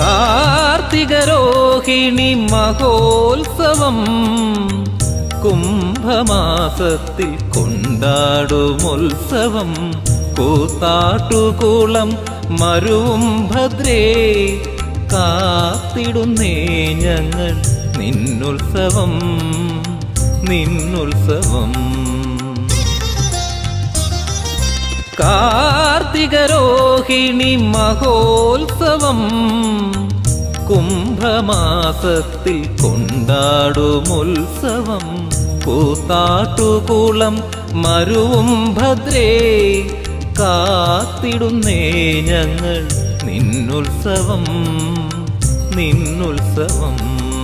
കാർത്തികരോഹിണി മഹോത്സവം കുംഭമാസത്തിൽ കൊണ്ടാടുമുത്സവം കൂത്താട്ടുകുളം മരുവും ഭദ്രേ കാത്തിടുന്നേ ഞങ്ങൾ നിന്നുത്സവം നിന്നുത്സവം കാർത്തികരോഹിണി മഹോത്സവം കുംഭമാസത്തിൽ കൊണ്ടാടുമുത്സവം കൂത്താട്ടുകുളം മരുവും ഭദ്രേ കാത്തിടുന്നേ ഞങ്ങൾ നിന്നുത്സവം നിന്നുത്സവം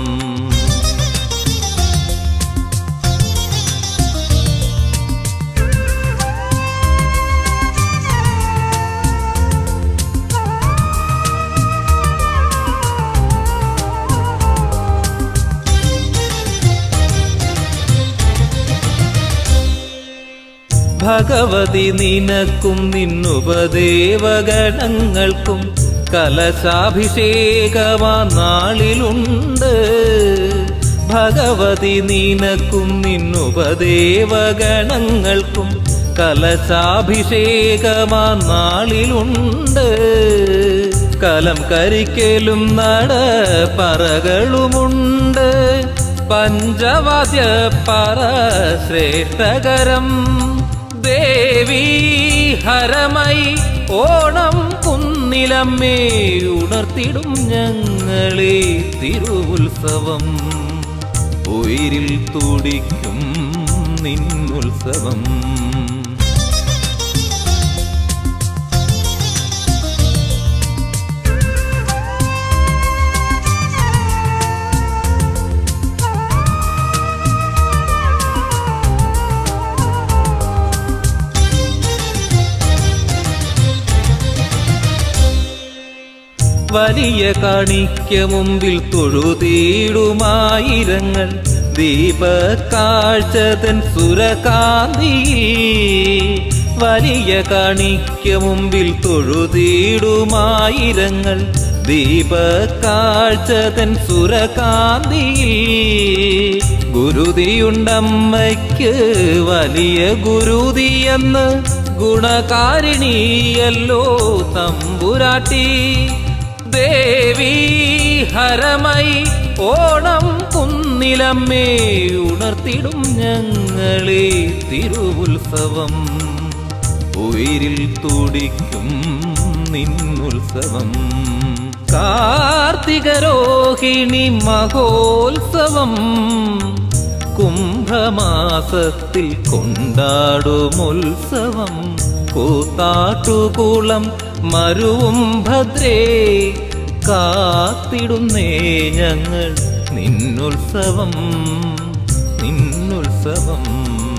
ഭഗവതി നിനക്കും നിന്നുപദേവഗണങ്ങൾക്കും കലശാഭിഷേകമാ നാളിലുണ്ട് ഭഗവതി നിനക്കും നിന്നുപദേവഗണങ്ങൾക്കും കലശാഭിഷേകമാ നാളിലുണ്ട് കലം കരിക്കലും നട പറകളുമുണ്ട് പഞ്ചവാദ്യ പറ ശ്രേഷ്ഠകരം ദേവി ഹരമൈ ഓണം കുന്നിലമ്മേ ഉണർത്തിടും ഞങ്ങളെ തിരുവുത്സവം ഉയിരിൽ തുടിക്കും നിന്നുത്സവം വലിയ കാണിക്ക മുമ്പിൽ തൊഴുതീടുമായിരങ്ങൾ ദീപക്കാഴ്ചതൻ സുരകാന്തി വലിയ കാണിക്ക മുമ്പിൽ തൊഴുതീടുമായിരങ്ങൾ ദീപക്കാഴ്ചതൻ സുരകാന്തി ഗുരുതിയുണ്ടമ്മയ്ക്ക് വലിയ ഗുരുതിയെന്ന് ഗുണകാരിണിയല്ലോ തമ്പുരാട്ടി ദേവി ഹരമൈ ഓണം കുന്നിലമ്മേ ഉണർത്തിടും ഞങ്ങളെ തിരുവുത്സവം ഉയിരിൽ തുടിക്കും നിന്നുത്സവം കാർത്തികരോഹിണി മഹോത്സവം കുംഭമാസത്തിൽ കൊണ്ടാടുമുത്സവം കൂത്താട്ടുകുളം മരുവും ഭദ്രേ കാത്തിടുന്നേ ഞങ്ങൾ നിന്നുത്സവം നിന്നുത്സവം